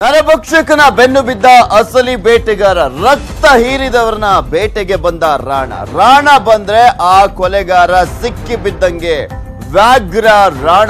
ನರಭಕ್ಷಕನ ಬೆನ್ನು ಬಿದ್ದ ಅಸಲಿ ಬೇಟೆಗಾರ ರಕ್ತ ಹೀರಿದವರನ್ನ ಬೇಟೆಗೆ ಬಂದ ರಾಣ ರಾಣ ಬಂದ್ರೆ ಆ ಕೊಲೆಗಾರ ಸಿಕ್ಕಿ ಬಿದ್ದಂಗೆ ವ್ಯಾಘ್ರ ರಾಣ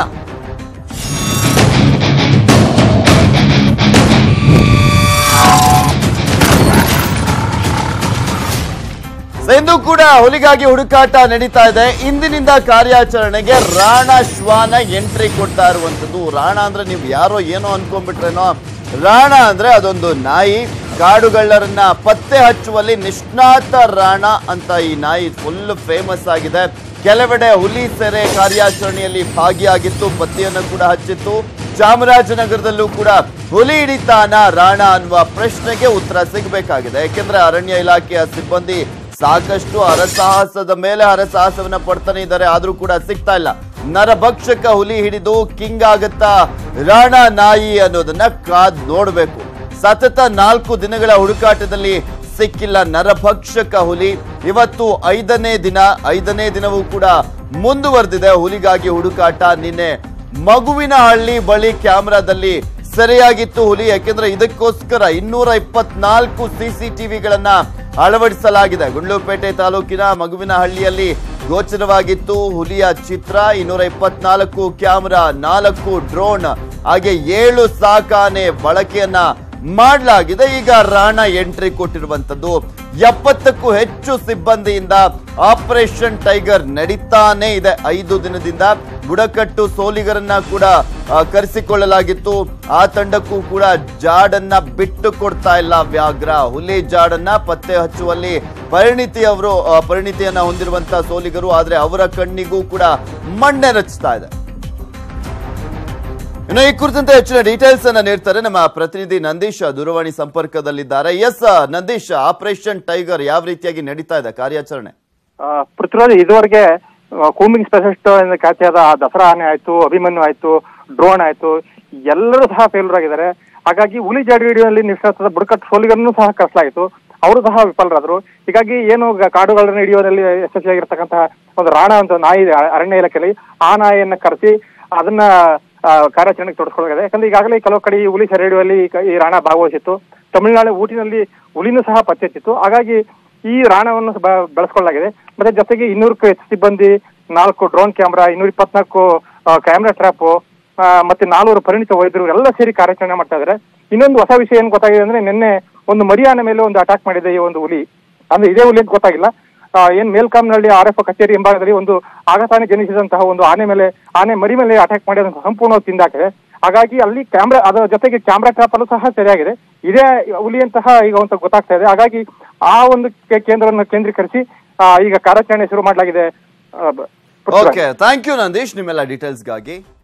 ಇಂದು ಕೂಡ ಹುಲಿಗಾಗಿ ಹುಡುಕಾಟ ನಡೀತಾ ಇದೆ ಇಂದಿನಿಂದ ಕಾರ್ಯಾಚರಣೆಗೆ ರಾಣ ಶ್ವಾನ ಎಂಟ್ರಿ ಕೊಡ್ತಾ ಇರುವಂತದ್ದು ರಾಣ ಅಂದ್ರೆ ನೀವು ಯಾರೋ ಏನೋ ಅನ್ಕೊಂಡ್ಬಿಟ್ರೇನೋ ರಾಣ ಅಂದ್ರೆ ಅದೊಂದು ನಾಯಿ ಕಾಡುಗಳ್ಳರನ್ನ ಪತ್ತೆ ಹಚ್ಚುವಲ್ಲಿ ನಿಷ್ಣಾತ ರಾಣ ಅಂತ ಈ ನಾಯಿ ಫುಲ್ ಫೇಮಸ್ ಆಗಿದೆ ಕೆಲವೆಡೆ ಹುಲಿ ಸೆರೆ ಕಾರ್ಯಾಚರಣೆಯಲ್ಲಿ ಭಾಗಿಯಾಗಿತ್ತು ಪತ್ತೆಯನ್ನು ಕೂಡ ಹಚ್ಚಿತ್ತು ಚಾಮರಾಜನಗರದಲ್ಲೂ ಕೂಡ ಹುಲಿ ಹಿಡಿತಾನ ರಾಣ ಅನ್ನುವ ಪ್ರಶ್ನೆಗೆ ಉತ್ತರ ಸಿಗಬೇಕಾಗಿದೆ ಯಾಕೆಂದ್ರೆ ಅರಣ್ಯ ಇಲಾಖೆಯ ಸಿಬ್ಬಂದಿ ಸಾಕಷ್ಟು ಹರಸಾಹಸದ ಮೇಲೆ ಹರಸಾಹಸವನ್ನ ಪಡ್ತಾನೆ ಇದ್ದಾರೆ ಆದ್ರೂ ಕೂಡ ಸಿಗ್ತಾ ಇಲ್ಲ ನರಭಕ್ಷಕ ಹುಲಿ ಹಿಡಿದು ಕಿಂಗ್ ಆಗತ್ತಾ ರಾಣ ನಾಯಿ ಅನ್ನೋದನ್ನ ಕಾದ್ ನೋಡ್ಬೇಕು ಸತತ ನಾಲ್ಕು ದಿನಗಳ ಹುಡುಕಾಟದಲ್ಲಿ ಸಿಕ್ಕಿಲ್ಲ ನರಭಕ್ಷಕ ಹುಲಿ ಇವತ್ತು ಐದನೇ ದಿನ ಐದನೇ ದಿನವೂ ಕೂಡ ಮುಂದುವರೆದಿದೆ ಹುಲಿಗಾಗಿ ಹುಡುಕಾಟ ನಿನ್ನೆ ಮಗುವಿನ ಹಳ್ಳಿ ಬಳಿ ಕ್ಯಾಮೆರಾದಲ್ಲಿ ಸೆರೆಯಾಗಿತ್ತು ಹುಲಿ ಯಾಕೆಂದ್ರೆ ಇದಕ್ಕೋಸ್ಕರ ಇನ್ನೂರ ಇಪ್ಪತ್ನಾಲ್ಕು ಸಿಸಿಟಿವಿಗಳನ್ನ ಅಳವಡಿಸಲಾಗಿದೆ ಗುಂಡ್ಲುಪೇಟೆ ತಾಲೂಕಿನ ಮಗುವಿನ ಹಳ್ಳಿಯಲ್ಲಿ ಗೋಚರವಾಗಿತ್ತು ಹುಲಿಯ ಚಿತ್ರ ಇನ್ನೂರ ಇಪ್ಪತ್ನಾಲ್ಕು ಕ್ಯಾಮೆರಾ ನಾಲ್ಕು ಡ್ರೋನ್ ಹಾಗೆ ಏಳು ಸಾಕಾನೆ ಬಳಕೆಯನ್ನ ಮಾಡಲಾಗಿದೆ ಈಗ ರಾಣ ಎಂಟ್ರಿ ಕೊಟ್ಟಿರುವಂತದ್ದು ಎಪ್ಪತ್ತಕ್ಕೂ ಹೆಚ್ಚು ಸಿಬ್ಬಂದಿಯಿಂದ ಆಪರೇಷನ್ ಟೈಗರ್ ನಡೀತಾನೆ ಇದೆ ಐದು ದಿನದಿಂದ ಬುಡಕಟ್ಟು ಸೋಲಿಗರನ್ನ ಕೂಡ ಆ, ಕರೆಸಿಕೊಳ್ಳಲಾಗಿತ್ತು ಆ ತಂಡಕ್ಕೂ ಕೂಡ ಜಾಡನ್ನ ಬಿಟ್ಟು ಕೊಡ್ತಾ ಇಲ್ಲ ವ್ಯಾಘ್ರ ಹುಲಿ ಜಾಡನ್ನ ಪತ್ತೆ ಹಚ್ಚುವಲ್ಲಿ ಪರಿಣಿತಿಯವರು ಆ, ಪರಿಣಿತಿಯನ್ನ ಹೊಂದಿರುವಂತಹ ಸೋಲಿಗರು ಆದ್ರೆ ಅವರ ಕಣ್ಣಿಗೂ ಕೂಡ ಮಣ್ಣೆ ರಚಿಸ್ತಾ ಇದೆ ಇನ್ನು ಈ ಕುರಿತಂತೆ ಹೆಚ್ಚಿನ ಡೀಟೇಲ್ಸ್ ಅನ್ನ ನೀಡ್ತಾರೆ ನಮ್ಮ ಪ್ರತಿನಿಧಿ ನಂದೀಶ್ ದೂರವಾಣಿ ಸಂಪರ್ಕದಲ್ಲಿದ್ದಾರೆ ಎಸ್ ನಂದೀಶ್ ಆಪರೇಷನ್ ಟೈಗರ್ ಯಾವ ರೀತಿಯಾಗಿ ನಡೀತಾ ಇದೆ ಕಾರ್ಯಾಚರಣೆ ಆ, ಪೃಥ್ವಿರಾಜ್ ಇದುವರೆಗೆ ಕೂಂಬಿಂಗ್ ಸ್ಪೆಷಲಿಸ್ಟ್ ಎಂದು ಖ್ಯಾತಿಯಾದ ಆ ದಸರಾ ಆನೆ ಆಯ್ತು ಅಭಿಮನ್ಯು ಆಯ್ತು ಡ್ರೋನ್ ಆಯ್ತು ಎಲ್ಲರೂ ಸಹ ಫೇಲ್ಯೂರ್ ಆಗಿದ್ದಾರೆ ಹಾಗಾಗಿ ಹುಲಿ ಜಾಡಿ ಹಿಡಿಯುವಲ್ಲಿ ನಿಷ್ಠಾತದ ಬುಡಕಟ್ಟು ಸೋಲಿಗರನ್ನು ಸಹ ಕರೆಸಲಾಯಿತು ಅವರು ಸಹ ವಿಫಲರಾದರು ಹೀಗಾಗಿ ಏನು ಗ- ಕಾಡುಗಳನ್ನು ಹಿಡಿಯುವಲ್ಲಿ ಯಶಸ್ವಿಯಾಗಿರ್ತಕ್ಕಂತಹ ಒಂದು ರಾಣ ಅಂತ ನಾಯಿ ಇದೆ ಅ- ಅರಣ್ಯ ಇಲಾಖೆಯಲ್ಲಿ ಆ ನಾಯಿಯನ್ನ ಕರೆಸಿ ಅದನ್ನ ಆ, ಕಾರ್ಯಾಚರಣೆಗೆ ತೊಡಸ್ಕೊಳ್ಳಲಾಗಿದೆ ಯಾಕಂದ್ರೆ ಈಗಾಗಲೇ ಕೆಲವು ಕಡೆ ಈ ಹುಲಿ ಸೆರೆ ಹಿಡಿಯುವಲ್ಲಿ ಈ ಕ- ಈ ರಾಣ ಭಾಗವಹಿಸಿತ್ತು ತಮಿಳುನಾಡು ಊಟಿನಲ್ಲಿ ಹುಲಿನೂ ಸಹ ಪತ್ತೆ ಹಚ್ಚಿತ್ತು ಹಾಗಾಗಿ ಈ ರಾಣವನ್ನು ಬ- ಬೆಳೆಸ್ಕೊಳ್ಳಲಾಗಿದೆ ಮತ್ತೆ ಜೊತೆಗೆ ಇನ್ನೂರಕ್ಕೂ ಹೆಚ್ಚು ಸಿಬ್ಬಂದಿ ನಾಲ್ಕು ಡ್ರೋನ್ ಕ್ಯಾಮ್ರಾ ಇನ್ನೂರ ಇಪ್ಪತ್ನಾಲ್ಕು ಕ್ಯಾಮ್ರಾ ಟ್ರ್ಯಾಪ್ ಮತ್ತೆ ನಾಲ್ವರು ಪರಿಣಿತ ವೈದ್ಯರು ಎಲ್ಲ ಸೇರಿ ಕಾರ್ಯಾಚರಣೆ ಮಾಡ್ತಾ ಇದ್ದಾರೆ ಇನ್ನೊಂದು ಹೊಸ ವಿಷಯ ಏನ್ ಗೊತ್ತಾಗಿದೆ ಅಂದ್ರೆ ನಿನ್ನೆ ಒಂದು ಮರಿಯಾನ ಮೇಲೆ ಒಂದು ಅಟ್ಯಾಕ್ ಮಾಡಿದೆ ಈ ಒಂದು ಹುಲಿ ಅಂದ್ರೆ ಇದೇ ಹುಲಿ ಅಂತ ಗೊತ್ತಾಗಿಲ್ಲ ಆ, ಏನ್ ಮೇಲ್ಕಾಮ್ನಹಳ್ಳಿ ಆರ್ ಎಫ್ ಕಚೇರಿ ಹಿಂಭಾಗದಲ್ಲಿ ಒಂದು ಆಗತಾನೆ ಜನಿಸಿದಂತಹ ಒಂದು ಆನೆ ಮೇಲೆ ಆನೆ ಮರಿ ಮೇಲೆ ಅಟ್ಯಾಕ್ ಮಾಡಿ ಅದನ್ನು ಸಂಪೂರ್ಣವಾಗಿ ತಿಂದಾಕಿದೆ ಹಾಗಾಗಿ ಅಲ್ಲಿ ಕ್ಯಾಮ್ರಾ ಅದರ ಜೊತೆಗೆ ಕ್ಯಾಮ್ರಾ ಟ್ರಾಪ್ ಅಲ್ಲೂ ಸಹ ಸರಿಯಾಗಿದೆ ಇದೇ ಹುಲಿಯಂತಹ ಈಗ ಅಂತ ಗೊತ್ತಾಗ್ತಾ ಇದೆ ಹಾಗಾಗಿ ಆ ಒಂದು ಕೇ- ಕೇಂದ್ರವನ್ನು ಕೇಂದ್ರೀಕರಿಸಿ ಆ, ಈಗ ಕಾರ್ಯಾಚರಣೆ ಶುರು ಮಾಡಲಾಗಿದೆ ಆ, ಬ- Prithviraj. Okay thank you Nandeesh ನಿಮ್ಮೆಲ್ಲ ಡೀಟೇಲ್ಸ್ಗಾಗಿ